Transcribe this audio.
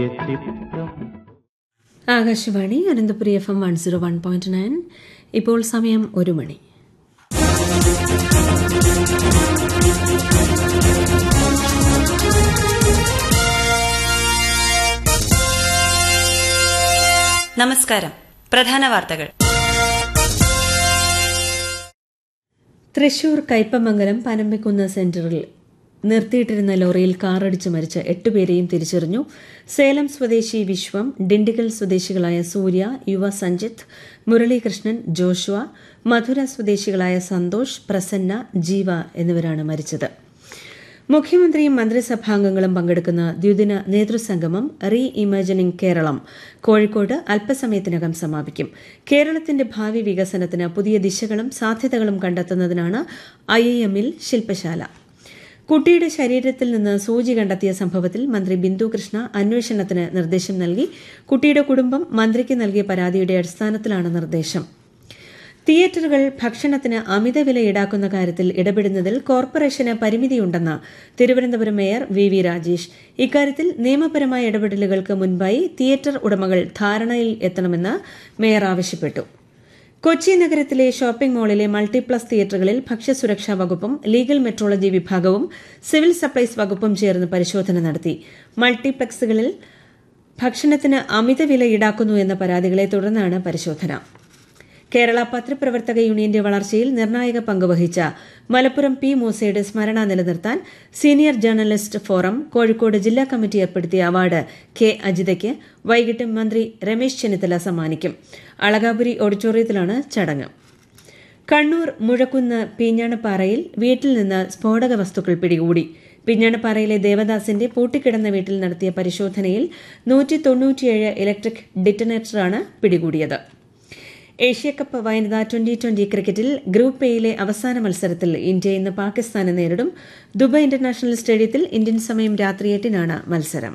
Akashvani Ananthapuri F M one zero one point nine ഇപ്പോൾ സമയം ഒരു മണി നമസ്കാരം പ്രധാന വാർത്തകൾ തൃശൂർ കയ്പമംഗലം പനമ്പിക്കുന്ന് സെന്ററിൽ നിർത്തിയിട്ടിരുന്ന ലോറിയിൽ കാറടിച്ച് മരിച്ച എട്ടുപേരെയും തിരിച്ചറിഞ്ഞു സേലം സ്വദേശി വിശ്വം ഡിണ്ടിഗൽ സ്വദേശികളായ സൂര്യ യുവ സഞ്ജിത്ത് മുരളീകൃഷ്ണൻ ജോഷുവ മധുര സ്വദേശികളായ സന്തോഷ് പ്രസന്ന ജീവ എന്നിവരാണ് മരിച്ചത് മുഖ്യമന്ത്രിയും മന്ത്രിസഭാംഗങ്ങളും പങ്കെടുക്കുന്ന ദ്വിദിന നേതൃസംഗമം റീ ഇമേജിനിംഗ് കേരളം കോഴിക്കോട് അല്പസമയത്തിനകം സമാപിക്കും കേരളത്തിന്റെ ഭാവി വികസനത്തിന് പുതിയ ദിശകളും സാധ്യതകളും കണ്ടെത്തുന്നതിനാണ് ഐ ഐ എമ്മിൽ ശില്പശാല കുട്ടിയുടെ ശരീരത്തിൽ നിന്ന് സൂചി കണ്ടെത്തിയ സംഭവത്തിൽ മന്ത്രി ബിന്ദു കൃഷ്ണ അന്വേഷണത്തിന് നിർദ്ദേശം നൽകി കുട്ടിയുടെ കുടുംബം മന്ത്രിക്ക് നൽകിയ പരാതിയുടെ അടിസ്ഥാനത്തിലാണ് നിർദ്ദേശം തിയേറ്ററുകൾ ഭക്ഷണത്തിന് അമിതവില ഈടാക്കുന്ന കാര്യത്തിൽ ഇടപെടുന്നതിൽ കോർപ്പറേഷന് പരിമിതിയുണ്ടെന്ന് Thiruvananthapuram mayor V V Rajesh ഇക്കാര്യത്തിൽ നിയമപരമായ ഇടപെടലുകൾക്ക് മുൻപായി തിയേറ്റർ ഉടമകൾ ധാരണയിൽ എത്തണമെന്ന് മേയർ ആവശ്യപ്പെട്ടു കൊച്ചി നഗരത്തിലെ ഷോപ്പിംഗ് മാളിലെ മൾട്ടിപ്ലസ് തിയേറ്ററുകളിൽ ഭക്ഷ്യസുരക്ഷാ വകുപ്പും ലീഗൽ മെട്രോളജി വിഭാഗവും സിവിൽ സപ്ലൈസ് വകുപ്പും ചേർന്ന് പരിശോധന നടത്തി മൾട്ടിപ്ലക്സുകളിൽ ഭക്ഷണത്തിന് അമിതവില ഈടാക്കുന്നു എന്ന പരാതികളെ തുടർന്നാണ് പരിശോധന കേരള പത്രപ്രവർത്തക യൂണിയന്റെ വളർച്ചയിൽ നിർണായക പങ്കുവഹിച്ച മലപ്പുറം പി മൂസയുടെ സ്മരണ നിലനിർത്താൻ സീനിയർ ജേർണലിസ്റ്റ് ഫോറം കോഴിക്കോട് ജില്ലാ കമ്മിറ്റി ഏർപ്പെടുത്തിയ അവാർഡ് കെ അജിതയ്ക്ക് വൈകിട്ട് മന്ത്രി രമേശ് ചെന്നിത്തല സമ്മാനിക്കും അളകാപുരി ഓഡിറ്റോറിയത്തിലാണ് ചടങ്ങ് കണ്ണൂർ മുഴക്കുന്ന് പീഞ്ഞാണപ്പാറയിൽ വീട്ടിൽ നിന്ന് സ്ഫോടക വസ്തുക്കൾ പിടികൂടി പിഞ്ഞാണപ്പാറയിലെ ദേവദാസിന്റെ പൂട്ടിക്കിടന്ന വീട്ടിൽ നടത്തിയ പരിശോധനയിൽ നൂറ്റി തൊണ്ണൂറ്റിയേഴ് ഇലക്ട്രിക് ഡിറ്റനേറ്ററാണ് പിടികൂടിയത് ഏഷ്യാകപ്പ് വനിതാ ട്വന്റി ട്വന്റി ക്രിക്കറ്റിൽ ഗ്രൂപ്പ് എയിലെ അവസാന മത്സരത്തിൽ ഇന്ത്യ ഇന്ന് പാകിസ്ഥാനെ നേരിടും ദുബായ് ഇന്റർനാഷണൽ സ്റ്റേഡിയത്തിൽ ഇന്ത്യൻ സമയം രാത്രി എട്ടിനാണ് മത്സരം